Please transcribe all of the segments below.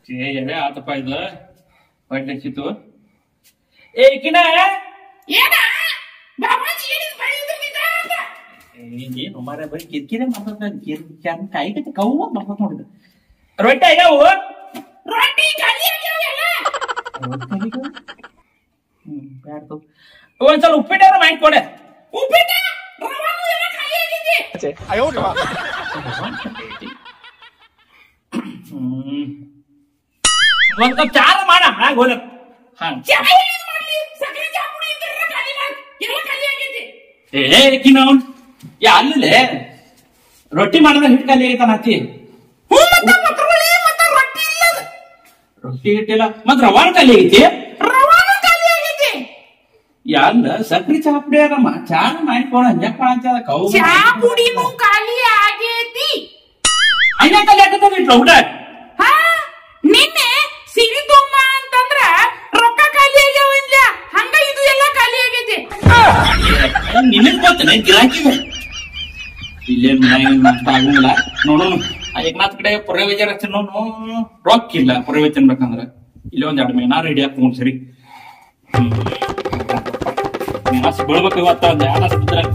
ಏ ಎಡೆ ಆತಪ್ಪ ಇದು ಹೊಟ್ಟೆ ಹಚ್ಚಿತ್ತು ಏ ಕಿನ ಏನ ಬಾಬಾಜಿ ಹೇಳಿದ್ ಬೈದ್ರು ನಿಧಾನ. ಏನು ಮಾರ ಬರೀ ಕಿರ್ಕಿರೆ ಮಾಡ್ತಾನೆ ಕಾಯಿ ಕಟ್ಟಿ ಕವ್ವ ಮಾಡ್ತಾನೆ ನೋಡಿದ ರೊಟ್ಟೆ ಆಗ್ಯಾವು ರೊಟ್ಟಿ ಖಾಲಿ ಆಗ್ಯಾವೆಲ್ಲ. ಹ್ಮ್ ಬ್ಯಾಡ್ತು ಒಂದ್ಸಲ ಉಪ್ಪಿಟ್ಟಾರ ಮಾಡಿ ಕೊಡೆ ಉಪ್ಪಿಟ್ಟ ರವಾನು ಎಲ್ಲ ಖಾಲಿ ಆಗಿದೆ. ಹ್ಮ್ ಒಂದ್ ಕಪ್ ಚಾರ ಮಾಡ ಹಾಗೆ ಹೋಲ ಹಂಗ ಚಾ ಏನ್ ಮಾಡ್ಲಿ? ಸಕ್ರೆ ಚಾ ಪುಡಿ ಇದ್ರೆ ಖಾಲಿ ಮಾಡ್. ಎಲ್ಲ ಖಾಲಿ ಆಗೈತಿ. ಏ ಕಿನವನ್ ಯಾ ಅಲ್ಲೇ ರೊಟ್ಟಿ ಮಾಡದ ಹಿಟ್ ಖಾಲಿ ಆಗೈತ ನಾತಿ ಹ್ಞೂ ಮತ್ತ ಮಕ್ರುಳಿ ಮತ್ತ ರೊಟ್ಟಿ ಇಲ್ಲದ. ರೊಟ್ಟಿ ಹಿಟ್ಟಿಲ್ಲ ಮತ್ ರವಾನ ಖಾಲಿ ಆಗೈತಿ ರವಾನು ಖಾಲಿ ಆಗೈತಿ. ಯಾಲ್ಲ ಸಕ್ರಿ ಚಾ ಪುಡಿ ಅದಮ್ಮ ಚಾ ಮಾಡ್ಕೊಳ ಹಂಗ್ಯಾಕ್ ಮಾಡಂತ ಕವು ಚಾ ಪುಡಿನೂ ಖಾಲಿ ಆಗೈತಿ. ಹಂಗ ಖಾಲಿ ಆಗತ್ತದ ಇಟ್ಲ ಊಟ ಹಾ ನಿನ್ನೆ ಸಿರಿ ತೊಂಬ ಅಂತಂದ್ರ ರೊಕ್ಕ ಖಾಲಿ ಆಗ್ಯಾವ ಅಂದ್ಲ. ಹಂಗ ಇದು ಎಲ್ಲ ಖಾಲಿ ಆಗೈತಿ ನಿನಗ್ ಗೊತ್ತೇನೆ ಗಿರಾಕಿ ಇಲ್ಲೇ ಮನ್ಯಾಗ ನಾಷ್ಟ ಆಗಂಗಿಲ್ಲ ನೋಡೋಣ ಏಕನಾಥ್ ಕಡೆ ಪ್ರವೇಚನ ತಿನ್ನೋನು ರೊಕ್ಕ ಇಲ್ಲ ಪ್ರವೇಚನ ಬೇಕಂದ್ರ ಇಲ್ಲೇ ಒಂದ್ ಎರಡು ಮೇನಾ ರೆಡಿ ಆಗ್ತಗೊಂಡ್ ಸರಿ ಮಸ್ ಬೀಳ್ಬೇಕು ಇವತ್ತ ಒಂದ್ ಎರಡು ಬಿದ್ರೆ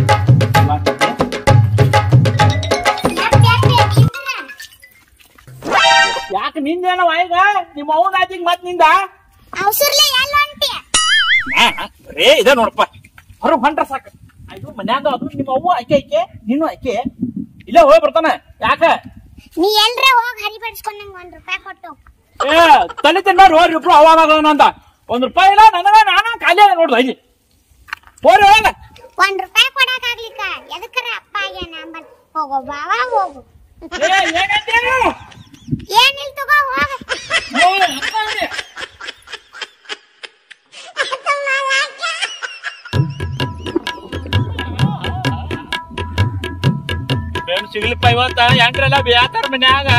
ಯಾಕೆ ನಿಂದೇನವ ಈಗ ನಿಮ್ಮ ಅವನ ಆತಿಗ್ ಮತ್ ನಿಂದ ಅವಸರ್ಲೆ ಎಲ್ಲ ಹೊಂಟಿ ರೇ ಇದೆ ನೋಡಪ್ಪ ಹೊರಗ್ ಹೊಂಟ್ರ ಸಾಕ ಅದು ಮನ್ಯಾಗ ಅದು ನಿಮ್ಮ ಅವ್ವ ಆಕೆ ಆಕೆ ನೀನು ಆಕೆ ಇಲ್ಲೇ ಹೋಗಿ ಬರ್ತಾನ ಯಾಕ ನೀ ಎಲ್ರ ಹೋಗಿ ಹರಿಬಡಿಸ್ಕೊಂಡ್ ನಂಗೆ ಒಂದ್ ರೂಪಾಯಿ ಕೊಟ್ಟು ಏ ತಲೆ ತಿನ್ನಾರ ಹೋರಿ ಇಬ್ರು ಅವಾಗ ಅಂತ ಒಂದ್ ರೂಪಾಯಿ ಇಲ್ಲ ನನಗ ನಾನು ಖಾಲಿ ಆಗ ನೋಡ್ದ ಇಲ್ಲಿ ಹೋರಿ ಹೋಗ ಒಂದ್ ರೂಪಾಯಿ ಕೊಡಕ್ ಆಗ್ಲಿಕ್ಕ ಎದಕ್ಕರ ಅಪ್ಪ ಆಗ್ಯಾನ ಅಂಬಲ್ ಹೋಗೋ ಬಾವ ಹೋಗು ಏ, ಏನಂತೀರಿ? ಏನಿಲ್ ತಗೋ ಹೋಗ ಹೋಗಿ, ಅಪ್ಪ ಅವ್ರೆ. ಬೇನ್ ಸಿಗ್ಲಿಪ್ಪ ಇವತ್ತ ಎಂಟ್ರೆಲ್ಲ ಬೇತಾರ ಮನ್ಯಾಗ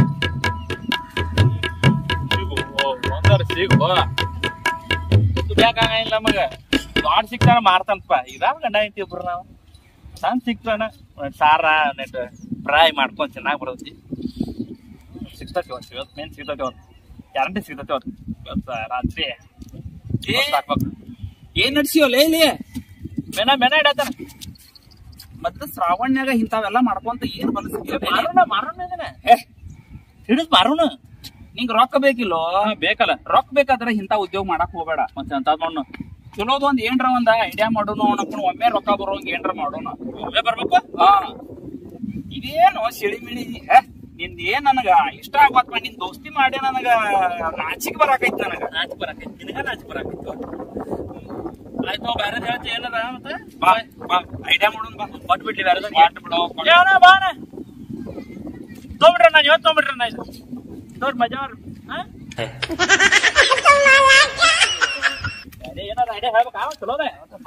ಸಿಗು ಒಂದರ ಸಿಗು ಬೇಕಾಗಿಲ್ಲ ನಮಗ ದೊಡ್ಡ ಸಿಕ್ತಾನ ಮಾರ್ತಾನಪ್ಪ ಇದಾವ ಗಂಡ ಐತಿ ಇಬ್ರು ನಾವು ಸಣ್ಣ ಸಿಕ್ತಾನ ಒಂದ್ ಸಾರ ನೆಟ್ ಫ್ರೈ ಮಾಡ್ಕೊಂಡ್ ಚೆನ್ನಾಗಿ ಬರ್ತೈತಿ ಸಿಗ್ತೈತಿ ಇವತ್ತು ಇವತ್ತು ಮೇನ್ ಸಿಗ್ತೈತಿ ಇವತ್ತು ಗ್ಯಾರಂಟಿ ಸಿಗ್ತೈತಿ ಇವತ್ತು ಇವತ್ತು ರಾತ್ರಿ ಇವತ್ತು ಹಾಕ್ಬೇಕು. ಏನ್ ನಡ್ಸಿವಲ್ಲ ಇಲ್ಲಿ ಮೆನ ಮೆನ ಇಡತಾನ ಮತ್ತೆ ಶ್ರಾವಣ್ಯಾಗ ಇಂಥವೆಲ್ಲ ಮಾಡ್ಕೊಂತ ಏನ್ ಬಲಸ ಮಾರೋಣ ಮಾರೋಣ ಹಿಡಿದ್ ಮಾರೋಣ ನಿಂಗ್ ರೊಕ್ಕ ಬೇಕಿಲ್ಲೋ ಬೇಕಲ್ಲ ರೊಕ್ಕ ಬೇಕಾದ್ರೆ ಇಂಥ ಉದ್ಯೋಗ ಮಾಡಕ್ ಹೋಗ್ಬೇಡ ಮತ್ತೆ ಅಂತ ನೋಡು ಚಲೋದ್ ಒಂದ್ ಏನ್ರ ಒಂದ ಐಡಿಯಾ ಮಾಡೋಣ ಅನ್ನಕೊಂಡು ಒಮ್ಮೆ ರೊಕ್ಕ ಬರೋಂಗ್ ಏನ್ರ ಮಾಡೋಣ ಒಮ್ಮೆ ಬರ್ಬೇಕು ಹಾ ಇದೇನು ಸಿಳಿ ಮಿಳಿ ಹೇ, ನಿಂದ್ ಏನ್ ನನಗ ಇಷ್ಟ ಆಗ್ಬಾರ್ದು ನಿನ್ ದೋಸ್ತಿ ಮಾಡಿ ನನಗ ನಾಚಿಕ್ ಬರಾಕೈತಿ ನನಗ ನಾಚಿಕ್ ಬರಾಕೈತಿ ನಿನಗ ನಾಚಿಕ್ ಬರಾಕೈತಿ ಆಯ್ತು ಬೇರೆ ಹೇಳ್ತಿ ಏನದ ಮತ್ತೆ ಬಾ ಬಾ ಐಡಿಯಾ ಮಾಡೋಣ ಬಾ ಕೊಟ್ಟು ಬಿಡ್ಲಿ ಬೇರೆ ಬಿಡು ಏನೋ ಬಾಣ ತೊಗೊಂಬಿಡ್ರ ನಾನು ಇವತ್ತು ತೊಗೊಂಬಿಡ್ರ ನಾ ಇದು ನೋಡ್ ಮಜಾ ಅವ್ರು ಹಾ ಅದೇ ಏನಾರ ಐಡಿಯಾ ಹೇಳ್ಬೇಕಾ ಚಲೋದೆ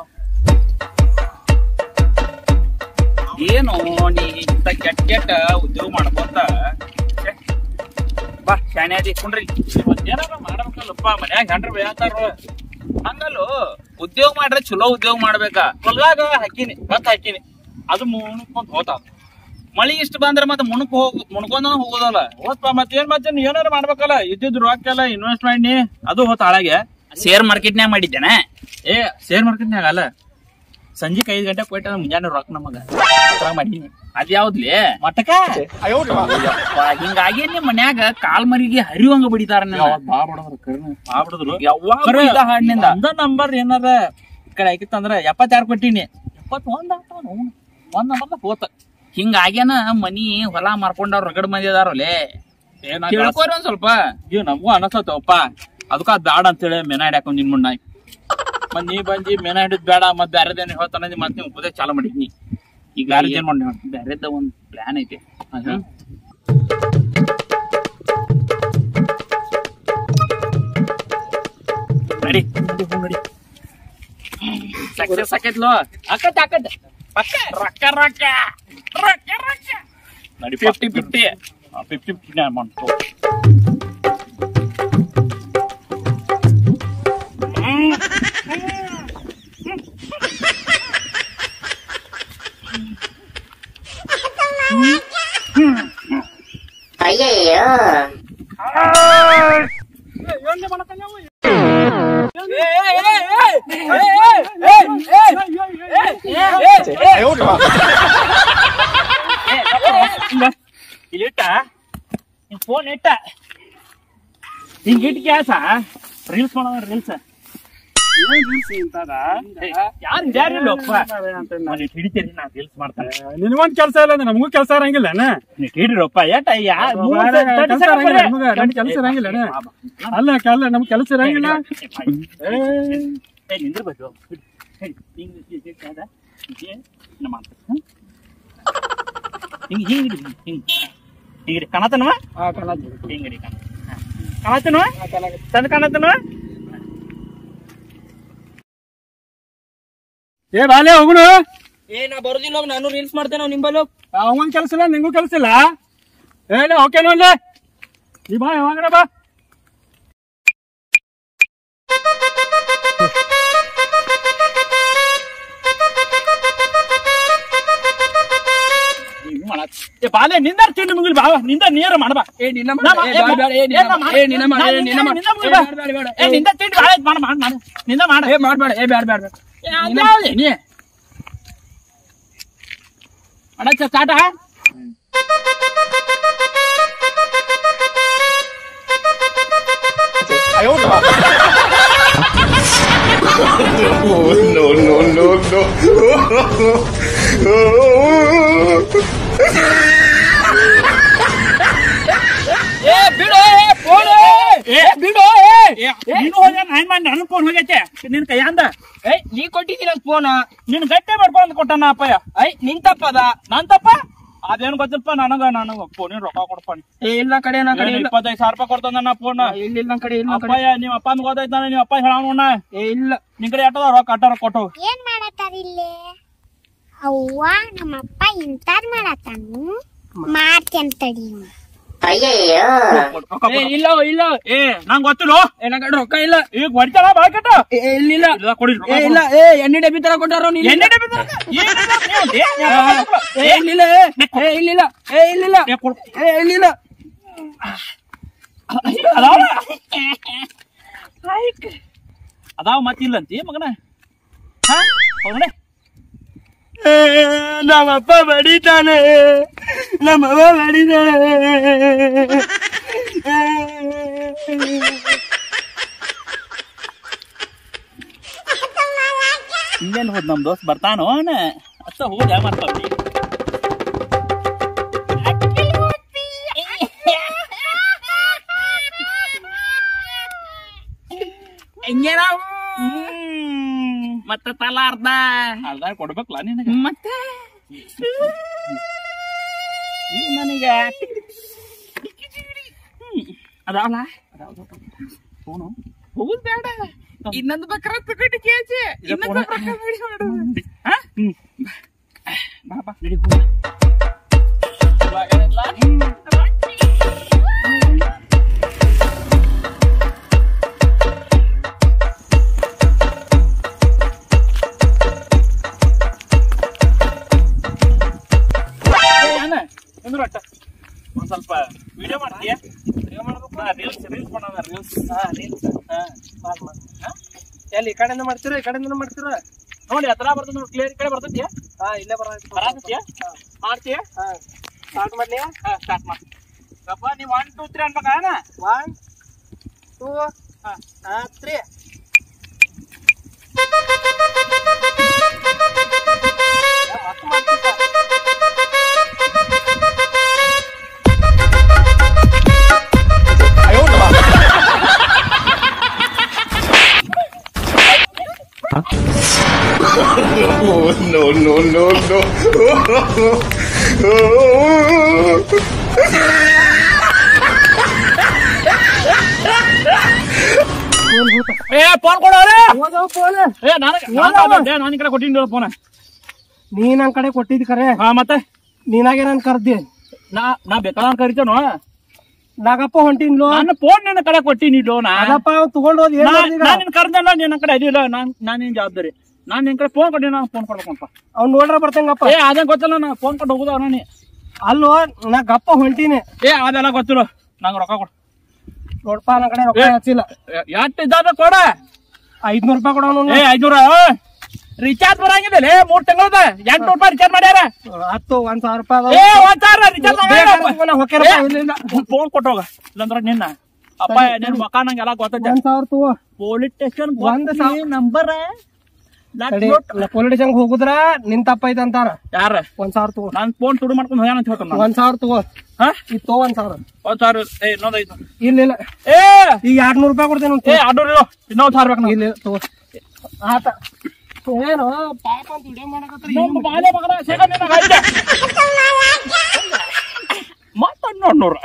ಏನು ನೀ ಇಂತ ಕೆಟ್ಟ ಕೆಟ್ಟ ಉದ್ಯೋಗ ಮಾಡ್ಕೊಂತ ಛೆ, ಬಾ ಶಾಣೆ ಅದಿ ಕುಂಡ್ರಿ ಮತ್ತೇನಾರ ಮಾಡ್ಬೇಕಲ್ಲಪ್ಪ ಮನ್ಯಾಗ ಹೆಂಡ್ರ ಬೇತಾರ ಹಂಗಲ್ಲೋ ಉದ್ಯೋಗ ಮಾಡ್ರೆ ಚಲೋ ಉದ್ಯೋಗ ಮಾಡ್ಬೇಕ ಹೊಲ್ದಾಗ ಹಾಕಿನಿ ಭತ್ತ ಹಾಕಿನಿ ಅದು ಮುಣಕೊಂಡ್ ಹೋತಾವ ಮಳಿ ಇಷ್ಟ ಬಂದ್ರೆ ಮತ್ತೆ ಮುಣಕ್ ಹೋಗ್ ಮುಣ್ಕೊಂಡ ಹೋಗೋದಲ್ಲ ಹೋತ್ಪ ಮತ್ತೇನ್ ಮತ್ತೆ ನೀ ಏನಾರ ಮಾಡ್ಬೇಕಲ್ಲ ಇದ್ದಿದ್ ರೊಕ್ಕ ಎಲ್ಲ ಇನ್ವೆಸ್ಟ್ ಮಾಡಿ ಅದು ಹೋತ್ ಹಾಳಾಗೆ ಶೇರ್ ಮಾರ್ಕೆಟ್ನ್ಯಾಗ ಮಾಡಿದ್ದೇನೆ ಏ ಶೇರ್ ಮಾರ್ಕೆಟ್ನ್ಯಾಗ ಅಲ್ಲ ಸಂಜೆಕ್ ಐದ್ ಗಂಟೆ ಕೊಟ್ಟ ಮುಂಜಾನೆ ರೊಕ್ಕ ನಮಗ ಅದ್ರಾಗ ಮಾಡೀನಿ ಅದ್ ಯಾವ್ದ್ಲಿ ಮಟಕ ಯಪ್ಪ, ಹಿಂಗಾಗಿ ನಿಮ್ ಮನ್ಯಾಗ ಕಾಲ್ ಮರಿಗೆ ಹರಿವಂಗ ಬಿಡಿತಾರ ಯಾವಾಗ ಹಣ್ಣಿಂದ ಅಂದ ನಂಬರ್ ಏನಾರ ಈ ಕಡೆ ಆಗಿತ್ತಂದ್ರ ಎಪ್ಪತ್ತಾರು ಕೊಟ್ಟಿನಿ ಎಪ್ಪತ್ತೊಂದ್ ಆಗ್ತಾವ ಒಂದ್ ನಂಬರ್ ಹೋತ ಹಿಂಗಾಗ್ಯಾನ ಮನಿ ಹೊಲ ಮಾರ್ಕೊಂಡವ್ರ ರಗಡ್ ಮಂದಿ ಅದಾರಲ್ಲೇ ಕೇಳ್ಕೋರಿ ಒಂದ್ ಸ್ವಲ್ಪ ಇವ್ ನಮಗೂ ಅನಸತ್ತವಪ್ಪ ಅದಕ್ಕ ಅದ್ ಬ್ಯಾಡ ಅಂತೇಳಿ ಮೆನ ಹಿಡ್ಯಾಕೊಂಡ್ ನಿನ್ ಮುನ್ನ ಮತ್ ನೀ ಬಂದಿ ಮೆನ ಹಿಡಿದ್ ಬೇಡ ಮತ್ ಬ್ಯಾರೆದೇನ್ ಹೇಳ್ತಾನ ಮತ್ ನೀವು ಉಪದೇಶ ಚಾಲು ಮಾಡಿದ್ನಿ ಈಗ ಏನ್ ಮಾಡಿ ಬ್ಯಾರೆದ ಒಂದ್ ಪ್ಲಾನ್ ಐತಿ ಅದ ನಡಿ ನಡಿ ಹೋಗ್ ನಡಿ ಸಕ್ಸಸ್ ಆಕೈತ್ಲೋ ಆಕತ್ ಆಕತ್ ಪಕ್ಕ ರೊಕ್ಕ ರೊಕ್ಕ ರೊಕ್ಕ ರೊಕ್ಕ ನಡಿ ಫಿಫ್ಟಿ ಫಿಫ್ಟಿ ಫಿಫ್ಟಿ ಫಿಫ್ಟಿ ಮಾಡ್ಕೊ ಅಯ್ಯಯ್ಯೋ ಇಲ್ಲಿ ಇಟ್ಟ ಹಿಂಗ್ ಫೋನ್ ಇಟ್ಟ ಹಿಂಗ್ ಇಟ್ ಕ್ಯಾಸ ರೀಲ್ಸ್ ಮಾಡೋಣ ರೀಲ್ಸ್ ಯಾರು ಯಾರಿಲ್ಲಪ್ಪ ಹಿಡಿತೀರಿ ನಾ ರೀಲ್ಸ್ ಮಾಡ್ತಾನೆ ನಿನಗೊಂದ್ ಕೆಲಸ ಇಲ್ಲ ಅಂದ್ರೆ ನಮಗೂ ಕೆಲಸ ಇರಂಗಿಲ್ಲ ಹಿಡಿರಪ್ಪ ಏಟ ಯಾರ್ ಕೆಲ್ಸ ಇರಂಗಿಲ್ಲ ನಮ್ಗ, ನಮ್ಗ್ ಕೆಲ್ಸ ಇರಂಗಿಲ್ಲ ಅಣ್ಣ. ಅಲ್ಲ ಕೆಲ ನಮ್ ಕೆಲಸ ಇರಂಗಿಲ್ಲ ನಿಂದ್ರ ಬೇಕು ಹಿಂಗ್ ಹಿಂಗ್ ಹಿಂಗ್ ಹಿಂಗ್ ಹಿಂಗ್ ಕಾಣತನವ ಹಿಂಗ್ ಹಿಡಿ ಕಾಣತನವ ಚಂದ ಕಾಣತನವ ಏ ಬಾಲೆ ಹೋಗುನು ಏ ನಾ ಬರೋದಿಲ್ಲ ಹೋಗ್, ನಾನು ರೀಲ್ಸ್ ಮಾಡ್ತೇನೆ ನಿಂಬಲ್ಲಿ ಹೋಗ್. ಅವಂಗ್ ಕೆಲಸ ಇಲ್ಲ ನಿಂಗೂ ಕೆಲಸ ಇಲ್ಲ ಏ ಓಕೆ ನೋಡ್ಲೆ ಈ ಬಾ ಯಾವಾಗ ಬಾ ಹಿಂಗ್ ಮಾಡತ್ ಏ ಬಾಲೆ ನಿಂದಾರ ತಿಂಡಿ ಮುಗಿಲ್ ಬಾ ನಿಂದ ನೀರು ಮಾಡಬಾ ಏ ನಿನ್ನ ಮಾಡ್- ನಾ ಏ, ಮಾ- ಬ್ಯಾಡ, ಬ್ಯಾಡ, ಏ, ನಿನ್ನ ಮಾಡ್- ಏ, ನಿನ್ನ ಮಾಡ್- ಏ, ನಿನ್ನ ಮಾಡ್- ನಿಂದ ಏ, ಮುಗಿಲ್ ಬಾ. ಬ್ಯಾಡ, ಬ್ಯಾಡ, ಏ ನಿಂದ ತಿಂಡಿ ಭಾಳ ಆಯ್ತು ಮಾಡ ಮಾಡ ಮಾಡ ನಿಂದ ಮಾಡ ಏ ಮಾಡ್ಬೇಡ ಏ ಬ್ಯಾಡ ಬ್ಯಾಡ ಬ್ಯಾಡ ನೀ ಅಣ್ಣ ಸ್ಟಾರ್ಟ ಏ ಬಿಡು ಏ ಫೋನ್ ಏ ಬಿಡು ಏ ನೀನು ಹೋಗ್ಯ ನಾನ್ ಮಾಡಿ ನನ್ನ ಫೋನ್ ಹೋಗೈತೆ ನಿನ್ ಕೈಯಾಂದ ಏ ನೀ ಕೊಟ್ಟಿದ್ದೀನಿ ಅಂತ ಫೋನ್ ನಿನ್ ಗಟ್ಟೆ ಮಾಡ್ಕೊಂಡ್ ಕೊಟ್ಟನ ಅಪ್ಪಯ್ಯ ಐ ನಿನ್ ತಪ್ಪದ ನಾನ್ ತಪ್ಪ ಅದೇನ್ ಗೊತ್ತಿಲ್ಪ ನನಗ ನನಗ ಫೋನಿನ ರೊಕ್ಕ ಕೊಡಪ್ಪ ನೀ. ಏ ಇಲ್ಲ ಕಡೆ ನಾ ಕಡೆ ಏನ್ ಇಲ್ಲ ಇಪ್ಪತ್ತೈದು ಸಾವಿರ ರೂಪಾಯಿ ಕೊಡ್ತಾನ ನಾ ಫೋನ್ ಇಲ್ಲ ಇಲ್ಲ ನನ್ ಕಡೆ ಇಲ್ಲ ನನ್ ಕಡೆ ಅಪ್ಪಯ್ಯ ನೀವ್ ಅಪ್ಪ ಗೊತ್ತಾಯ್ತಾನ ನೀವ್ ಅಪ್ಪ ಹೇಳೋಣ ಏ ಇಲ್ಲ ನಿನ್ ಕಡೆ ಎಟ್ಟದ ರೊಕ್ಕ ಅಟ್ಟಾರ ಕೊಟ್ಟು ಏನ್ ಮಾಡತ್ತಾರ ಇಲ್ಲಿ ಅವ್ವ ನಮ್ಮಪ್ಪ ಇಂತಾದ್ ಮಾಡತ್ತಾನು ಮಾಡ್ತೇನ್ ತಡಿ ಇವ್ನು. ರೊಕ್ಕ ಏ ಕೊಡು. ಇಲ್ಲ ಇಲ್ಲ ಏ ನಂಗ್ ಗೊತ್ತಿಲ್ಲ ಏ ನನ್ ಕಡೆ ರೊಕ್ಕ ಇಲ್ಲ ಈಗ ಹೊಡಿತಾರ ಬಾಕೆಟ್ ಏ ಏ, ಇಲ್ಲ ಇಲ್ಲ ಇಲ್ಲ ಕೊಡಿ ರೊಕ್ಕ ಏ ಕೊಡು. ಇಲ್ಲ ಏ ಎಣ್ಣೆ ಡಬ್ಬಿ ತರ ಕೊಟ್ಟಾರ ನೀನ್ ಎಣ್ಣೆ ಡಬ್ಬಿ ತರಕ? ಏನ್ ಇದು? ಏ, ಏ, ಏ ಅಪ್ಪ ಕೊಡು. ಏ, ಇಲ್ಲ ಏ ಇಲ್ಲ ಏ ಇಲ್ಲ ಏ, ಕೊಡು. ಏ ಇಲ್ಲ ಅದಾವ ಅದಾವ ಮತ್ತಿಲ್ಲಂತಿ ಮಗನ ಹಾ ಹೌದನೆ ನಮ್ಮಪ್ಪ ಬಡಿತಾನೆ ನಮ್ಮವ್ವ ಬಡಿತಾನೆ ಹಿಂಗೇನ್ ಹೋದ್ ನಮ್ ದೋಸ್ತ್ ಬರ್ತಾನೋ ಅವನ ಅತ್ತ ಹೋದ್ ಯಾವ ಮಾಡ್ತಾವ ಮತ್ತ ತಲ ಅರ್ಧ ಅರ್ಧ ಕೊಡ್ಬೇಕಲ್ಲ ನಿನಗ ಮತ್ತೆ ಇವ್ ನನಗ ಅದಾವಲ್ಲ ಫೋನು ಹೋಗುದ್ ಬೇಡ ಇನ್ನೊಂದು ಬಕ್ರ ತಗೊಂಡು ಕೇಜಿ ಇನ್ನೊಂದು ಬಕ್ರ ಮಾಡಿ ಮಾಡು ಹಾ ಹ್ಮ್ ಬಾ ಬಾ ನಡಿ ಹೋಗ ಒಂದ್ ಸ್ವಲ್ಪ ವಿಡಿಯೋ ಮಾಡ್ತೀಯಾ ವಿಡಿಯೋ ಮಾಡ್ಬೇಕು ರೀಲ್ಸ್ ರೀಲ್ಸ್ ಮಾಡೋಣ ರೀಲ್ಸ್ ಹಾ ರೀಲ್ಸ್ ಹಾ ಮಾಡ್ ಮಾಡ್ ಹಾ ಎಲ್ಲಿ ಈ ಕಡೆಯಿಂದ ಮಾಡ್ತೀರಾ ಈ ಕಡೆಯಿಂದ ಮಾಡ್ತೀರಾ ನೋಡಿ ಹತ್ರ ಬರ್ತದೆ ನೋಡಿ ಕ್ಲಿಯರ್ ಈ ಕಡೆ ಬರ್ತೈತಿಯಾ ಹಾ ಇಲ್ಲೇ ಬರ ಬರತ್ತೀಯಾ ಮಾಡ್ತೀಯಾ ಹಾ ಸ್ಟಾರ್ಟ್ ಮಾಡ್ಲಿ ಹಾ ಸ್ಟಾರ್ಟ್ ಮಾಡಿ ಗಪ್ಪ ನೀವು ಒನ್ ಟೂ ತ್ರೀ ಅನ್ಬೇಕಾನ ಒನ್ ಟೂ ಹಾ three no, no, no, no. ಏ ಫೋನ್ ಕೊಡೋರೆ ಏ ನನಗೆ ನಾನು ಈ ಕಡೆ ಕೊಟ್ಟಿನಿ ಫೋನ್ ನೀ ನನ್ ಕಡೆ ಕೊಟ್ಟಿದ್ ಕರೆ ಹಾ ಮತ್ತೆ ನೀನಾಗೆ ನನ್ ಕರ್ದಿ ನಾ ನಾ ಬೇಕಾದ ಕರಿತೇನೋ ನಾಗಪ್ಪ ಹೊಂಟಿನ್ಲೋ ನನ್ನ ಫೋನ್ ನಿನ್ನ ಕಡೆ ಕೊಟ್ಟಿನಿ ಲೋನ ಅದಪ್ಪ ಅವ್ನ್ ತಗೊಂಡ್ ಹೋದ್ ಏನ್ ಮಾಡ್ದಿ ಈಗ? ನಾನು ನಿನ್ ಕರ್ದಲ್ಲ ನಿನ್ನ ಕಡೆ ಅದಿಲ್ಲ ನಾನ್ ನಾನು ನಿನ್ ಜವಾಬ್ದಾರಿ ನಾನ್ ನಿನ್ ಕಡೆ ಫೋನ್ ಕೊಟ್ಟಿ ನಾನು ಫೋನ್ ಕೊಡ್ಬೇಕಪ್ಪ ಅವ್ನ್ ನೋಡ್ರ ಬರ್ತಂಗಪ್ಪ ಏ ಅದೇ ಗೊತ್ತಿಲ್ಲ ನಾ ಫೋನ್ ಕೊಟ್ಟು ಹೋಗುದ ಅವನೇ ಅಲ್ಲೋ ನಾ ಗಪ್ಪ ಹೊಂಟೀನಿ ಏ ಅದೆಲ್ಲ ಗೊತ್ತಿಲ್ಲ ನಂಗೆ ರೊಕ್ಕ ಕೊಡು ನೋಡ್ಪ ನನ್ ಕಡೆ ರೊಕ್ಕ ಹಚ್ಚಿಲ್ಲ ಎಷ್ಟು ಇದ್ದಾವೆ ಕೊಡ ಐದ್ನೂರ್ ರೂಪಾಯಿ ಕೊಡೋನು ಏ ಐದ್ನೂರ ರಿಚಾರ್ಜ್ ಬರಂಗಿಲ್ಲ ಮೂರ್ ತಿಂಗಳದ ಎಂಟು ರೂಪಾಯಿ ರಿಚಾರ್ಜ್ ಮಾಡ್ಯಾರ ಹತ್ತು ಒಂದ್ ಸಾವಿರ ರೂಪಾಯಿ ಏ ಒಂದ್ ಸಾವಿರ ರಿಚಾರ್ಜ್ ಬೇಕಾದ್ರೆ ನಾ ಹೊಕ್ಕೆರಪ್ಪ ಇಲ್ಲಿಂದ. ಫೋನ್ ಕೊಟ್ಟೋಗ ಇಲ್ಲಂದ್ರ ನಿನ್ನ ಅಪ್ಪ ನಿನ್ ಮಕ ನಂಗೆಲ್ಲ ಗೊತ್ತೈತೆ ಒಂದ್ ಸಾವಿರ ತಗೋ ಪೊಲೀಸ್ ಸ್ಟೇಷನ್ ಒಂದ್ ಸಾವಿರ. ನಂಬರ್ ತಡಿ, ನಾ ಪೊಲೀಸ್ ಸ್ಟೇಷನ್ ಹೋಗುದ್ರ ನಿನ್ ತಪ್ಪೈತೆ ಅಂತಾರ ಯಾರ ಒಂದ್ ಸಾವಿರ ತಗೋ ನಾನ್ ಫೋನ್ ತುಡು ಮಾಡ್ಕೊಂಡು ಹೋಗ್ಯಾನ ಅಂತ ಹೇಳ್ತಾನ ಒಂದ್ ಸಾವಿರ ತಗೋ ಹಾ ಇದು ತಗೋ ಒಂದ್ ಸಾವಿರ ಒಂದ್ ಸಾವಿರ ಏ ಇನ್ನೊಂದೈದು ಇಲ್ಲ ಇಲ್ಲ ಏ ಈಗ ಎರಡ್ ನೂರ್ ರೂಪಾಯಿ ಕೊಡ್ತೇನೆ ಏ ಅಡ್ಡೂರು ಇನ್ನೊಂದ್ ಸಾವಿರ ಬೇಕು ಇಲ್ಲ ಇಲ್ಲ, ತಗೋ ಆತ ಏನು ಪಾಪ ಅಂತ ವಿಡಿಯೋ ಮಾಡಕತ್ರಿ ನಮ್ಮ ಬಾಲೆ ಮಗನ ಸಿಗ ನಿನ್ನ ಗಂಡ. ಮತ್ತೊಂದ್ ನೋಡ್ ನೂರ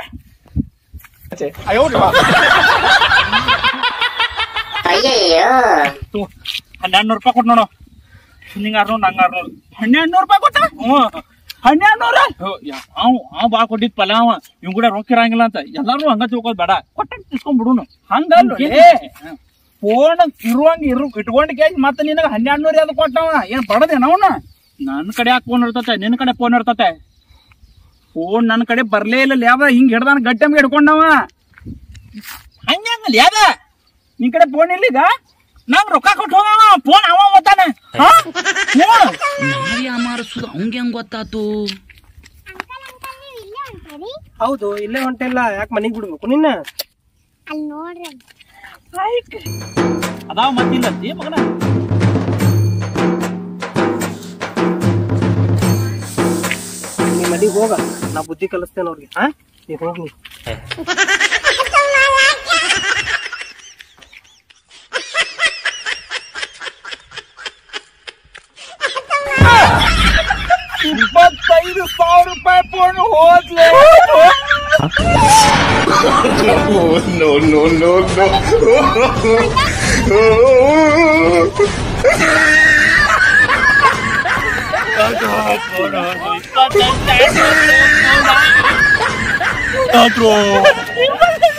ತಗೋ. ಹನ್ನೆರಡು ನೂರು ರೂಪಾಯಿ ಕೊಟ್ಟು ನೋಡು ನಿಂಗ ಆರ್ನೂರು ನಂಗ ಆರ್ನೂರು ಹನ್ನೆರಡು ನೂರು ರೂಪಾಯಿ ಕೊಟ್ಟ ಹ್ಞೂ ಹನ್ನೆರಡು ನೂರ ಅವ್ ಅವ್ ಬಾ ಕೊಟ್ಟಿದ್ ಪಲ ಅವ ಇವ್ ಕೂಡ ರೊಕ್ಕ ಇರಂಗಿಲ್ಲ ಅಂತ ಎಲ್ಲಾರು ಹಂಗ ತಿಳ್ಕೊದ್ ಬೇಡ ಕೊಟ್ಟ ತಿಸ್ಕೊಂಡ್ಬಿಡುನು ಹಂಗಲ್ಲ ಫೋನ್ ಇರುವಂಗ ಇರು ಇಟ್ಕೊಂಡ್ ಕೇಸ್ ಮತ್ತೆ ನಿನಗ ಹನ್ನೆರಡು ನೂರ ಯಾವ್ದು ಕೊಟ್ಟವ ಏನ್ ಬಡದೇನ ಅವನ ನನ್ನ ಕಡೆ ಯಾಕೆ ಫೋನ್ ಇರ್ತತೆ ನಿನ್ನ ಕಡೆ ಫೋನ್ ಇರ್ತತೆ ಫೋನ್ ನನ್ನ ಕಡೆ ಬರ್ಲೇ ಇಲ್ಲ ಯಾವ ಹಿಂಗ್ ಹಿಡ್ದಾನ ಗಟ್ಟೆಮ್ಗೆ ಹಿಡ್ಕೊಂಡವ ಹಂಗಂಗಲ್ಲ ಯಾವ್ದ ನಿನ್ ಕಡೆ ಫೋನ್ ಇಲ್ಲ ಈಗ ನಂಗ್ ರೊಕ್ಕ ಕೊಟ್ಟು ಹೋಗವ ಫೋನ್ ಅವ ಓದ್ತಾನೆ ಹಾ ಫೋನ್ ನಾವೇ ಮಾರಿಸುದು ಅವಂಗೆ ಹೆಂಗ್ ಗೊತ್ತಾತು ಅಂಕಲ್ ಅಂಕಲ್ ನೀವ್ ಇಲ್ಲೇ ಹೊಂಟೇರಿ ಹೌದು ಇಲ್ಲೇ ಹೊಂಟಿಲ್ಲ ಯಾಕೆ ಮನಿಗ್ ಬಿಡ್ಬೇಕು ನಿನ್ನ ಅಲ್ಲಿ ನೋಡ್ರಿ ಅದಾವ ಮತ್ತಿಲ್ಲ ಏ ಮಗನ ನೀ ಮನಿಗ್ ಹೋಗ ನಾ ಬುದ್ಧಿ ಕಲಿಸ್ತೇನೆ ಅವ್ರಿಗೆ ಹಾ ನೀ ಹೋಗಿ ಇಪ್ಪತ್ತೈದು ಸಾವಿರ ರೂಪಾಯಿ ಫೋನ್ ಹೋದ್ಲೆ Oh, no, no, no, no. ಇಪ್ಪತ್ತೈದು